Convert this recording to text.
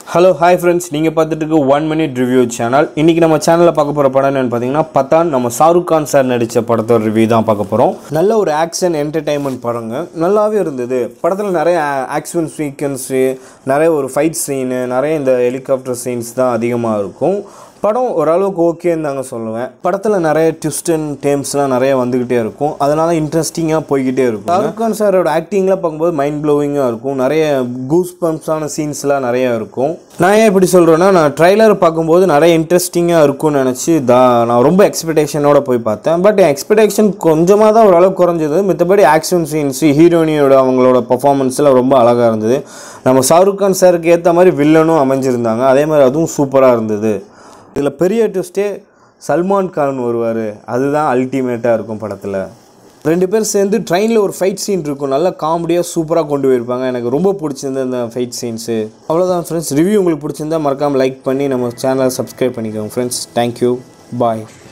hello hi friends நீங்கள் பார்த்துட்டு இருக்க ஒன் மினிட் ரிவ்யூ சேனல் இன்றைக்கி நம்ம சேனலில் பார்க்க போகிற படம் என்னென்னு பார்த்தீங்கன்னா பத்தான் நம்ம ஷாருக் கான் சார் நடித்த படத்தோட ரிவ்யூ தான் பார்க்க போகிறோம் நல்ல ஒரு ஆக்ஷன் என்டர்டைன்மெண்ட் படங்க நல்லாவே இருந்தது படத்தில் நிறைய ஆக்ஷன் சீக்வன்ஸு நிறைய ஒரு ஃபைட் சீனு நிறைய இந்த ஹெலிகாப்டர் சீன்ஸ் தான் அதிகமாக இருக்கும் படம் ஓரளவுக்கு ஓகேன்னு தாங்க சொல்லுவேன் படத்தில் நிறைய ட்விஸ்ட் அண்ட் டேம்ஸ்லாம் நிறைய வந்துக்கிட்டே இருக்கும் அதனால இன்ட்ரெஸ்டிங்காக போய்கிட்டே இருக்கும் ஷாருக் கான் சாரோட ஆக்டிங்லாம் பார்க்கும்போது மைண்ட் ப்ளோவிங்காக இருக்கும் நிறைய கூஸ் பம்ப்ஸான சீன்ஸ்லாம் நிறைய இருக்கும் நான் ஏன் இப்படி சொல்கிறேன்னா நான் ட்ரைலர் பார்க்கும்போது நிறைய இன்ட்ரெஸ்டிங்காக இருக்கும்னு நினச்சி தா நான் ரொம்ப எக்ஸ்பெக்டேஷனோட போய் பார்த்தேன் பட் என் எக்ஸ்பெக்டேஷன் கொஞ்சமாக தான் ஓரளவுக்கு குறைஞ்சது மித்தபடி ஆக்ஷன் சீன்ஸ் ஹீரோனியோட அவங்களோட பர்ஃபார்மன்ஸ்லாம் ரொம்ப அழகாக இருந்தது நம்ம ஷாருக் கான் சாருக்கு ஏற்ற மாதிரி வில்லனும் அமைஞ்சிருந்தாங்க அதே மாதிரி அதுவும் சூப்பராக இருந்தது இதில் பெரிய ட்விஸ்ட்டே சல்மான் கான் வருவார் அதுதான் அல்டிமேட்டாக இருக்கும் படத்தில் ரெண்டு பேர் சேர்ந்து ட்ரெயினில் ஒரு ஃபைட் சீன் இருக்கும் நல்லா காமெடியாக சூப்பராக கொண்டு போயிருப்பாங்க எனக்கு ரொம்ப பிடிச்சிருந்த அந்த ஃபைட் சீன்ஸு அவ்வளோதான் ஃப்ரெண்ட்ஸ் ரிவ்யூ உங்களுக்கு பிடிச்சிருந்தா மறக்காமல் லைக் பண்ணி நம்ம சேனலை சப்ஸ்கிரைப் பண்ணிக்கோங்க ஃப்ரெண்ட்ஸ் தேங்க்யூ பாய்